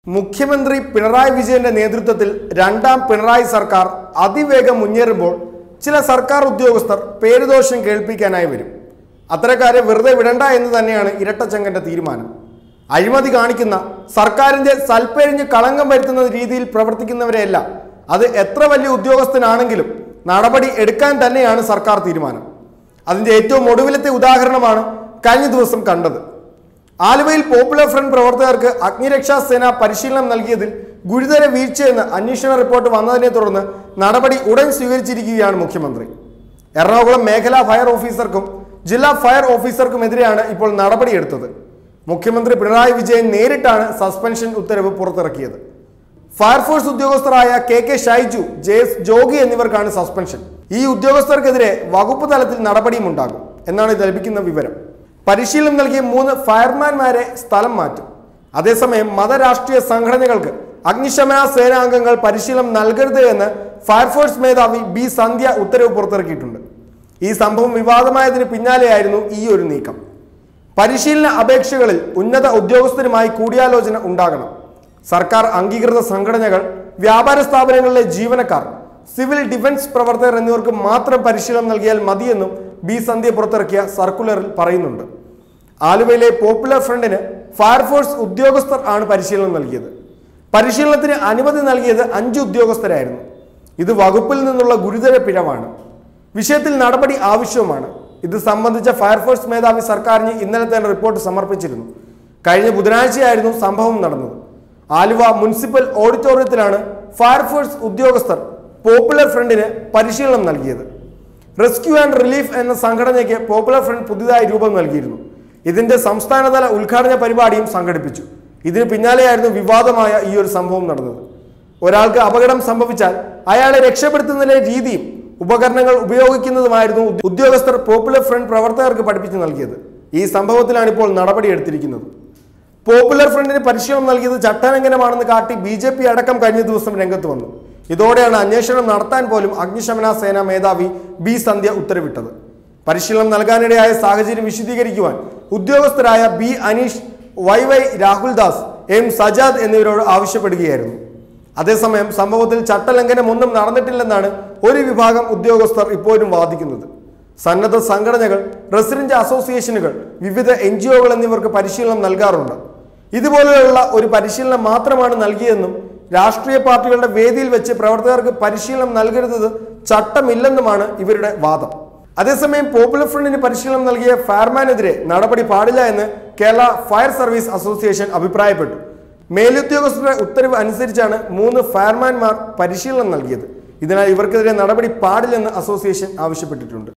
മുഖ്യമന്ത്രി പിണറായി വിജയന്റെ നേതൃത്വത്തിൽ രണ്ടാം പിണറായി സർക്കാർ അതിവേഗം മുന്നേറുമ്പോൾ ചില സർക്കാർ ഉദ്യോഗസ്ഥർ പേരുദോഷം കേൾപ്പിക്കാനായി വരും അത്തരക്കാരെ വെറുതെ വിടണ്ട എന്ന് തന്നെയാണ് ഇരട്ടച്ചങ്കന്റെ തീരുമാനം അഴിമതി കാണിക്കുന്ന സർക്കാരിന്റെ സൽപ്പേരിഞ്ഞ് കളങ്കം വരുത്തുന്ന രീതിയിൽ പ്രവർത്തിക്കുന്നവരെയെല്ലാം അത് എത്ര വലിയ ഉദ്യോഗസ്ഥനാണെങ്കിലും നടപടി എടുക്കാൻ തന്നെയാണ് സർക്കാർ തീരുമാനം അതിന്റെ ഏറ്റവും ഒടുവിലത്തെ ഉദാഹരണമാണ് കഴിഞ്ഞ ദിവസം കണ്ടത് ആലുവയിൽ പോപ്പുലർ ഫ്രണ്ട് പ്രവർത്തകർക്ക് അഗ്നിരക്ഷാ സേന പരിശീലനം നൽകിയതിൽ ഗുരുതര വീഴ്ചയെന്ന് അന്വേഷണ റിപ്പോർട്ട് വന്നതിനെ തുടർന്ന് നടപടി ഉടൻ സ്വീകരിച്ചിരിക്കുകയാണ് മുഖ്യമന്ത്രി എറണാകുളം മേഖലാ ഫയർ ഓഫീസർക്കും ജില്ലാ ഫയർ ഓഫീസർക്കുമെതിരെയാണ് ഇപ്പോൾ നടപടിയെടുത്തത് മുഖ്യമന്ത്രി പിണറായി വിജയൻ നേരിട്ടാണ് സസ്പെൻഷൻ ഉത്തരവ് പുറത്തിറക്കിയത് ഫയർഫോഴ്സ് ഉദ്യോഗസ്ഥരായ K K Shaiju J S Jogi എന്നിവർക്കാണ് സസ്പെൻഷൻ ഈ ഉദ്യോഗസ്ഥർക്കെതിരെ വകുപ്പ് തലത്തിൽ നടപടിയും ഉണ്ടാകും എന്നാണ് ഇത് ലഭിക്കുന്ന വിവരം പരിശീലനം നൽകിയ മൂന്ന് ഫയർമാൻമാരെ സ്ഥലം മാറ്റും അതേസമയം മതരാഷ്ട്രീയ സംഘടനകൾക്ക് അഗ്നിശമന സേനാംഗങ്ങൾ പരിശീലനം നൽകരുത് എന്ന് ഫയർഫോഴ്സ് മേധാവി ബി സന്ധ്യ ഉത്തരവ് പുറത്തിറക്കിയിട്ടുണ്ട് ഈ സംഭവം വിവാദമായതിന് പിന്നാലെയായിരുന്നു ഈ ഒരു നീക്കം പരിശീലന അപേക്ഷകളിൽ ഉന്നത ഉദ്യോഗസ്ഥരുമായി കൂടിയാലോചന ഉണ്ടാകണം സർക്കാർ അംഗീകൃത സംഘടനകൾ വ്യാപാര സ്ഥാപനങ്ങളിലെ ജീവനക്കാർ സിവിൽ ഡിഫൻസ് പ്രവർത്തകർ എന്നിവർക്ക് മാത്രം പരിശീലനം നൽകിയാൽ മതിയെന്നും ബി സന്ധ്യ പുറത്തിറക്കിയ സർക്കുലറിൽ പറയുന്നുണ്ട് ആലുവയിലെ പോപ്പുലർ ഫ്രണ്ടിന് ഫയർഫോഴ്സ് ഉദ്യോഗസ്ഥർ ആണ് പരിശീലനം നൽകിയത് പരിശീലനത്തിന് അനുമതി നൽകിയത് അഞ്ച് ഉദ്യോഗസ്ഥരായിരുന്നു ഇത് വകുപ്പിൽ നിന്നുള്ള ഗുരുതര പിഴവാണ് വിഷയത്തിൽ നടപടി ആവശ്യവുമാണ് ഇത് സംബന്ധിച്ച ഫയർഫോഴ്സ് മേധാവി സർക്കാരിന് ഇന്നലെ തന്നെ റിപ്പോർട്ട് സമർപ്പിച്ചിരുന്നു കഴിഞ്ഞ ബുധനാഴ്ചയായിരുന്നു സംഭവം നടന്നത് ആലുവ മുനിസിപ്പൽ ഓഡിറ്റോറിയത്തിലാണ് ഫയർഫോഴ്സ് ഉദ്യോഗസ്ഥർ പോപ്പുലർ ഫ്രണ്ടിന് പരിശീലനം നൽകിയത് റെസ്ക്യൂ ആൻഡ് റിലീഫ് എന്ന സംഘടനയ്ക്ക് പോപ്പുലർ ഫ്രണ്ട് പുതിയതായി രൂപം നൽകിയിരുന്നു ഇതിന്റെ സംസ്ഥാനതല ഉദ്ഘാടന പരിപാടിയും സംഘടിപ്പിച്ചു ഇതിന് പിന്നാലെയായിരുന്നു വിവാദമായ ഈ ഒരു സംഭവം നടന്നത് ഒരാൾക്ക് അപകടം സംഭവിച്ചാൽ അയാളെ രക്ഷപ്പെടുത്തുന്നതിലെ രീതിയും ഉപകരണങ്ങൾ ഉപയോഗിക്കുന്നതുമായിരുന്നു ഉദ്യ- ഉദ്യോഗസ്ഥർ പോപ്പുലർ ഫ്രണ്ട് പ്രവർത്തകർക്ക് പഠിപ്പിച്ചു നൽകിയത് ഈ സംഭവത്തിലാണ് ഇപ്പോൾ നടപടിയെടുത്തിരിക്കുന്നത് പോപ്പുലർ ഫ്രണ്ടിന് പരിശീലനം നൽകിയത് ചട്ടലംഘനമാണെന്ന് കാട്ടി ബി ജെ പി അടക്കം കഴിഞ്ഞ ദിവസം രംഗത്ത് വന്നു ഇതോടെയാണ് അന്വേഷണം നടത്താൻ പോലും അഗ്നിശമന സേന മേധാവി ബി സന്ധ്യ ഉത്തരവിട്ടത് പരിശീലനം നൽകാനിടയായ സാഹചര്യം വിശദീകരിക്കുവാൻ ഉദ്യോഗസ്ഥരായ B Aneesh Y Y Rahuldas M Sajad എന്നിവരോട് ആവശ്യപ്പെടുകയായിരുന്നു അതേസമയം സംഭവത്തിൽ ചട്ടലംഘനമൊന്നും നടന്നിട്ടില്ലെന്നാണ് ഒരു വിഭാഗം ഉദ്യോഗസ്ഥർ ഇപ്പോഴും വാദിക്കുന്നത് സന്നദ്ധ സംഘടനകൾ റെസിഡന്റ് അസോസിയേഷനുകൾ വിവിധ എൻ ജി ഒകൾ എന്നിവർക്ക് പരിശീലനം നൽകാറുണ്ട് ഇതുപോലെയുള്ള ഒരു പരിശീലനം മാത്രമാണ് നൽകിയെന്നും രാഷ്ട്രീയ പാർട്ടികളുടെ വേദിയിൽ വെച്ച് പ്രവർത്തകർക്ക് പരിശീലനം നൽകരുത് ചട്ടമില്ലെന്നുമാണ് ഇവരുടെ വാദം അതേസമയം പോപ്പുലർ ഫ്രണ്ടിന് പരിശീലനം നൽകിയ ഫയർമാനെതിരെ നടപടി പാടില്ല എന്ന് കേരള ഫയർ സർവീസ് അസോസിയേഷൻ അഭിപ്രായപ്പെട്ടു മേലുദ്യോഗസ്ഥരുടെ ഉത്തരവ് അനുസരിച്ചാണ് മൂന്ന് ഫയർമാൻമാർ പരിശീലനം നൽകിയത് ഇതിനാൽ ഇവർക്കെതിരെ നടപടി പാടില്ലെന്ന് അസോസിയേഷൻ ആവശ്യപ്പെട്ടിട്ടുണ്ട്